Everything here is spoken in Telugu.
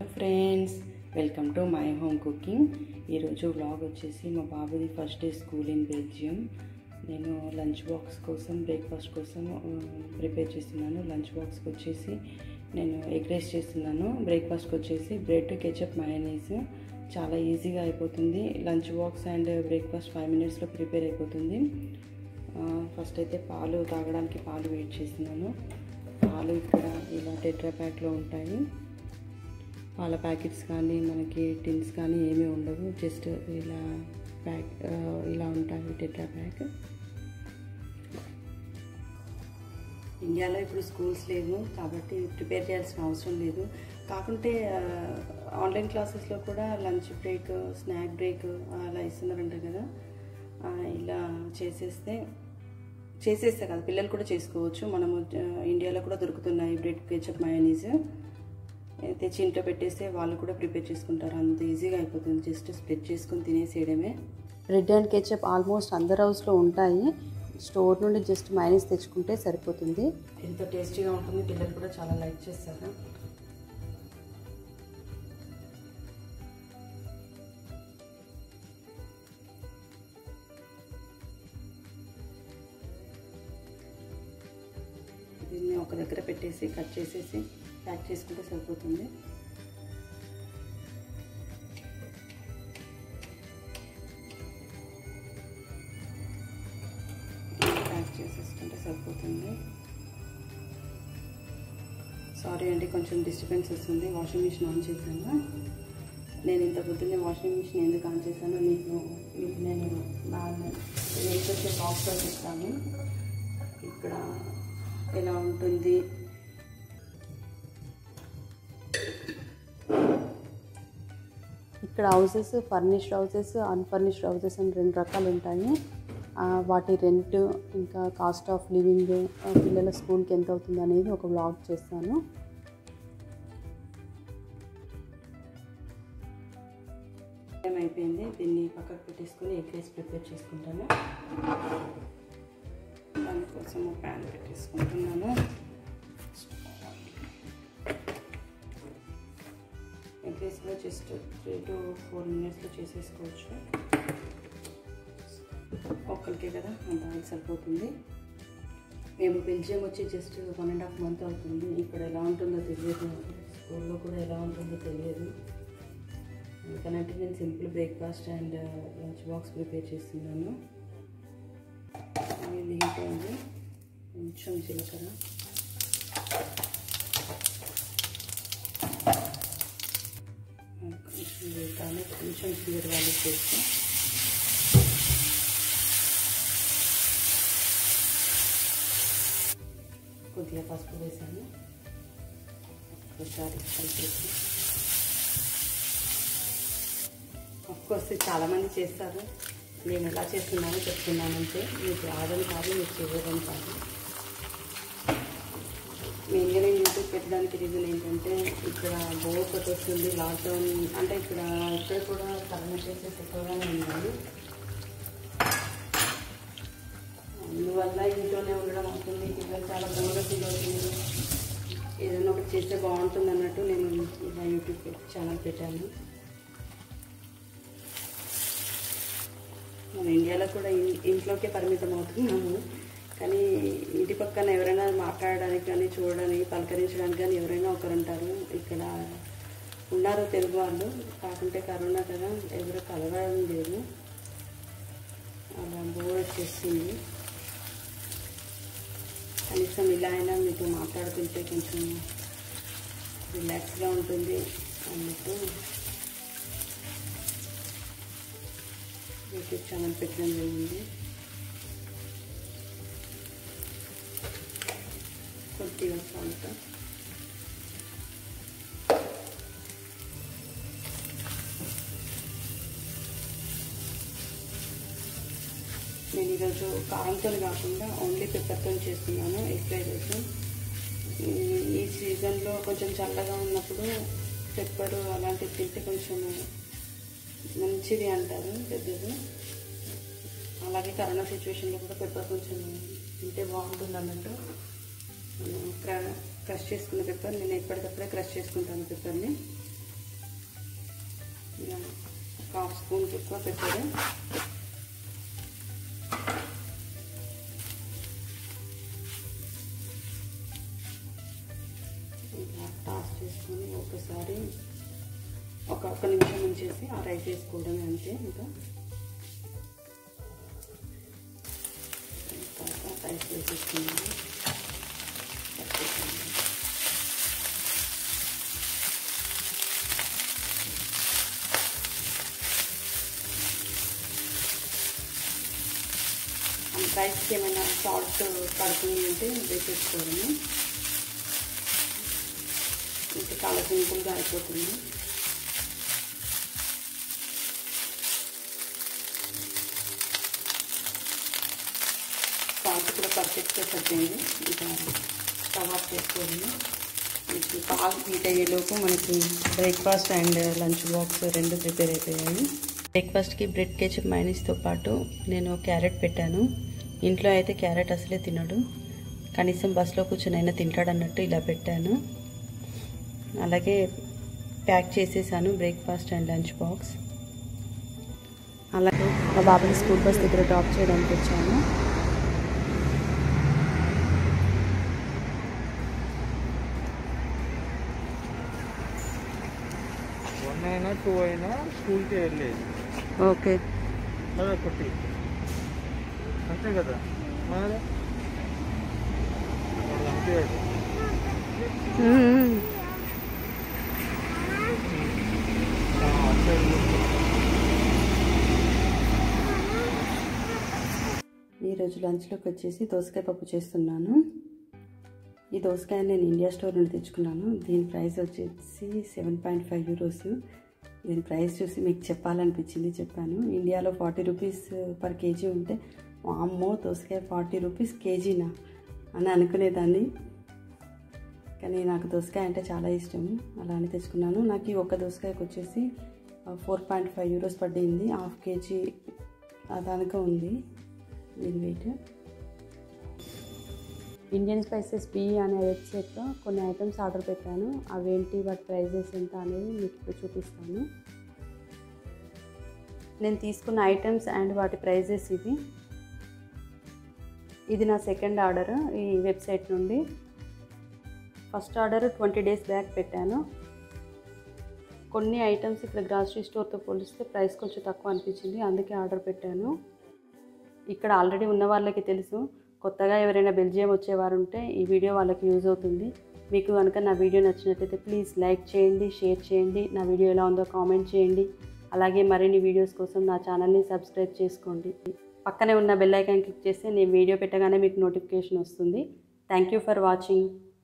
Friends welcome to my home cooking ఈరోజు వ్లాగ్ వచ్చేసి మా బాబుది first day school in Belgium నేను లంచ్ బాక్స్ కోసం బ్రేక్ఫాస్ట్ కోసం ప్రిపేర్ చేస్తున్నాను లంచ్ బాక్స్కి వచ్చేసి నేను ఎగ్ రైస్ చేస్తున్నాను బ్రేక్ఫాస్ట్కి వచ్చేసి బ్రెడ్ కెచప్ మయోనీస్ చాలా ఈజీగా అయిపోతుంది lunch box and breakfast five మినిట్స్లో ప్రిపేర్ అయిపోతుంది ఫస్ట్ అయితే పాలు తాగడానికి పాలు వెయిట్ చేస్తున్నాను పాలు ఇక్కడ ఇలా టెట్రా ప్యాక్లో ఉంటాయి పాల ప్యాకెట్స్ కానీ మనకి టిన్స్ కానీ ఏమీ ఉండవు జస్ట్ ఇలా ప్యాక్ ఇలా ఉంటాయి టెట్రా ప్యాక్ ఇండియాలో ఇప్పుడు స్కూల్స్ లేవు కాబట్టి ప్రిపేర్ చేయాల్సిన అవసరం లేదు కాకుంటే ఆన్లైన్ క్లాసెస్లో కూడా లంచ్ బ్రేక్ స్నాక్ బ్రేక్ అలా ఇస్తున్నారంట కదా ఇలా చేసేస్తే చేసేస్తే కదా పిల్లలు కూడా చేసుకోవచ్చు మనము ఇండియాలో కూడా దొరుకుతున్నాయి బ్రెడ్ కెచప్ మయోనీస్ తెచ్చి ఇంట్లో పెట్టేస్తే వాళ్ళు కూడా ప్రిపేర్ చేసుకుంటారు అంత ఈజీగా అయిపోతుంది జస్ట్ స్ప్రెడ్ చేసుకొని తినేసేయడమే బ్రెడ్ అండ్ కెచప్ ఆల్మోస్ట్ అందర్ హౌస్లో ఉంటాయి స్టోర్ నుండి జస్ట్ మైనస్ తెచ్చుకుంటే సరిపోతుంది ఎంతో టేస్టీగా ఉంటుంది పిల్లలు కూడా చాలా లైక్ చేస్తారు దీన్ని ఒక దగ్గర పెట్టేసి కట్ చేసేసి ప్యాక్ చేసుకుంటే సరిపోతుంది ప్యాక్ చేసేసుకుంటే సరిపోతుంది సారీ అండి కొంచెం డిస్టర్బెన్స్ వస్తుంది వాషింగ్ మిషన్ ఆన్ చేశాను నేను ఇంత పొద్దున్నే వాషింగ్ మిషన్ ఎందుకు ఆన్ చేశానో మీకు మీకు నేను నా నెక్స్ట్ వచ్చే బాక్స్లో చెప్తాను ఇక్కడ ఎలా ఉంటుంది ఇక్కడ houses furnished houses unfurnished houses అని రెండు రకాలు ఉంటాయి వాటి రెంట్ ఇంకా కాస్ట్ ఆఫ్ లివింగ్ పిల్లల స్కూల్కి ఎంత అవుతుంది అనేది ఒక బ్లాగ్ చేస్తాను టైం అయిపోయింది దీన్ని పక్కకు పెట్టేసుకొని ఎగ్ రైస్ ప్రిపేర్ చేసుకుంటాను దానికోసం ప్యాన్ పెట్టేసుకుంటున్నాను ఎగ్ రైస్లో జస్ట్ త్రీ టు ఫోర్ మినిట్స్లో చేసేసుకోవచ్చు ఒక్కరికే కదా అంత ఆయిల్ సరిపోతుంది మేము బెల్జియం వచ్చి just one and half month అవుతుంది ఇక్కడ ఎలా ఉంటుందో తెలియదు స్కూల్లో కూడా ఎలా ఉంటుందో తెలియదు అందుకనంటే నేను simple breakfast and lunch box prepare చేస్తున్నాను ఆయిల్ హీట్ అయింది కొంచెం జీలకర్ర కొంచెం వేగానే కొంచెం క్లియర్ వాళ్ళు చేసి కొద్దిగా పసుపు వేసాను ఒకసారి కలిపేసి కోర్స్ చాలామంది చేస్తారు నేను ఎలా చేస్తున్నానో చెప్తున్నానంటే మీకు రాదని కాదు మీకు చేయడం కాదు మెయిన్గా నేను యూట్యూబ్ పెట్టడానికి రీజన్ ఏంటంటే ఇక్కడ బోర్ కొట్టి వస్తుంది లాక్డౌన్ అంటే ఇక్కడ ఇక్కడ కూడా కరోనా కేసెస్ ఎక్కువగానే ఉన్నాయి అందువల్ల ఇంట్లోనే ఉండడం అవుతుంది పిల్లలు చాలా బోర్గా ఫీల్ అవుతుంది ఏదైనా ఒకటి చేస్తే బాగుంటుంది అన్నట్టు నేను ఇలా యూట్యూబ్ ఛానల్ పెట్టాను మన ఇండియాలో కూడా ఇంట్లోకే పరిమితం అవుతున్నాము కానీ ఇంటి పక్కన ఎవరైనా మాట్లాడడానికి కానీ చూడడానికి పలకరించడానికి కానీ ఎవరైనా ఒకరు ఉంటారు ఇక్కడ ఉన్నారు తెలుగు వాళ్ళు కాకుంటే కరోనా కదా ఎవరు కలవడం లేదు అలా బోర్ వచ్చేస్తుంది కనీసం ఇలా అయినా మీతో మాట్లాడుతుంటే కొంచెం రిలాక్స్గా ఉంటుంది అందుకు యూట్యూబ్ ఛానల్ పెట్టడం జరిగింది కొద్దిగా సాల్ట్ నేను ఈరోజు కారంతో కాకుండా ఓన్లీ పెప్పర్తో చేస్తున్నాను ఎగ్ ఫ్రైడ్ రైస్ ఈ సీజన్లో కొంచెం చల్లగా ఉన్నప్పుడు పెప్పర్ అలాంటివి తింటే కొంచెం మంచిది అంటారు పెద్దది అలాగే కరోనా సిచ్యువేషన్లో కూడా పెప్పర్ కొంచెం తింటే బాగుంటుంది అన్నట్టు క్రష్ చేసుకున్న పెప్పర్ నేను ఎప్పటికప్పుడే క్రష్ చేసుకుంటాను పెప్పర్ని ఇలా హాఫ్ స్పూన్ ఎక్కువ పెట్టారు ఇలా టాస్ చేసుకొని ఒకసారి ఒక ఒక్క నిమిషం ఉంచేసి ఆ రైస్ వేసుకోవడమే అంతే ఇంకా తర్వాత రైస్ వేసేసుకున్నాము రైస్కి ఏమైనా సాల్ట్ పడుతుంది అంటే వేసేసుకోవడము ఇంకా చాలా సింపుల్గా అయిపోతుంది సాల్ట్ కూడా పర్ఫెక్ట్గా సరిపోయింది ఇంకా స్టవ్ ఆఫ్ చేసుకోవడము మనకి పాలు హీట్ అయ్యేలోపు మనకి బ్రేక్ఫాస్ట్ అండ్ లంచ్ బాక్స్ రెండు ప్రిపేర్ అయిపోయాయి బ్రేక్ఫాస్ట్కి బ్రెడ్ కేచప్ మైనీస్తో పాటు నేను క్యారెట్ పెట్టాను ఇంట్లో అయితే క్యారెట్ అసలే తినడు కనీసం బస్సులో కూర్చొని అయినా తింటాడు అన్నట్టు ఇలా పెట్టాను అలాగే ప్యాక్ చేసేసాను బ్రేక్ఫాస్ట్ అండ్ లంచ్ బాక్స్ అలాగే మా బాబుని స్కూల్ బస్ దగ్గర డ్రాప్ చేయడానికి వచ్చాను వన్ అయినా టూ అయినా స్కూల్కి వెళ్ళేది ఓకే అదొకటి అంతే కదా మరి వాడు అంతే ఆ, అట్లే వెళ్ళొచ్చు. ఈరోజు లంచ్లోకి వచ్చేసి దోసకాయ పప్పు చేస్తున్నాను ఈ దోసకాయ నేను ఇండియా స్టోర్ నుండి తెచ్చుకున్నాను దీని ప్రైస్ వచ్చేసి సెవెన్ పాయింట్ ఫైవ్ యూరోస్ దీని ప్రైస్ చూసి మీకు చెప్పాలనిపించింది చెప్పాను ఇండియాలో ఫార్టీ రూపీస్ పర్ కేజీ ఉంటే అమ్మో దోసకాయ ఫార్టీ రూపీస్ కేజీనా అని అనుకునేదాన్ని కానీ నాకు దోసకాయ అంటే చాలా ఇష్టం అలా అని తెచ్చుకున్నాను నాకు ఈ ఒక్క దోసకాయకి వచ్చేసి ఫోర్ పాయింట్ ఫైవ్ యూరోస్ పడింది హాఫ్ కేజీ దానికా ఉంది దీని వెయిట్ ఇండియన్ స్పైసెస్ బి అనే వెబ్సైట్లో కొన్ని ఐటమ్స్ ఆర్డర్ పెట్టాను అవేంటి వాటి ప్రైజెస్ ఎంత అనేది మీకు ఇప్పుడు చూపిస్తాను నేను తీసుకున్న ఐటమ్స్ అండ్ వాటి ప్రైజెస్ ఇవి ఇది నా సెకండ్ ఆర్డర్ ఈ వెబ్సైట్ నుండి first order twenty days back పెట్టాను కొన్ని ఐటమ్స్ ఇక్కడ గ్రాసరీ స్టోర్తో పోలిస్తే ప్రైస్ కొంచెం తక్కువ అనిపించింది అందుకే ఆర్డర్ పెట్టాను ఇక్కడ ఆల్రెడీ ఉన్న వాళ్ళకి తెలుసు కొత్తగా ఎవరైనా బెల్జియం వచ్చేవారు ఉంటే ఈ వీడియో వాళ్ళకి యూజ్ అవుతుంది మీకు కనుక నా వీడియో నచ్చినట్లయితే ప్లీజ్ లైక్ చేయండి షేర్ చేయండి నా వీడియో ఎలా ఉందో కామెంట్ చేయండి అలాగే మరిన్ని వీడియోస్ కోసం నా ఛానల్ని సబ్స్క్రైబ్ చేసుకోండి పక్కనే ఉన్న బెల్ ఐకాన్ క్లిక్ చేస్తే నేను వీడియో పెట్టగానే మీకు నోటిఫికేషన్ వస్తుంది థ్యాంక్ యూ ఫర్ వాచింగ్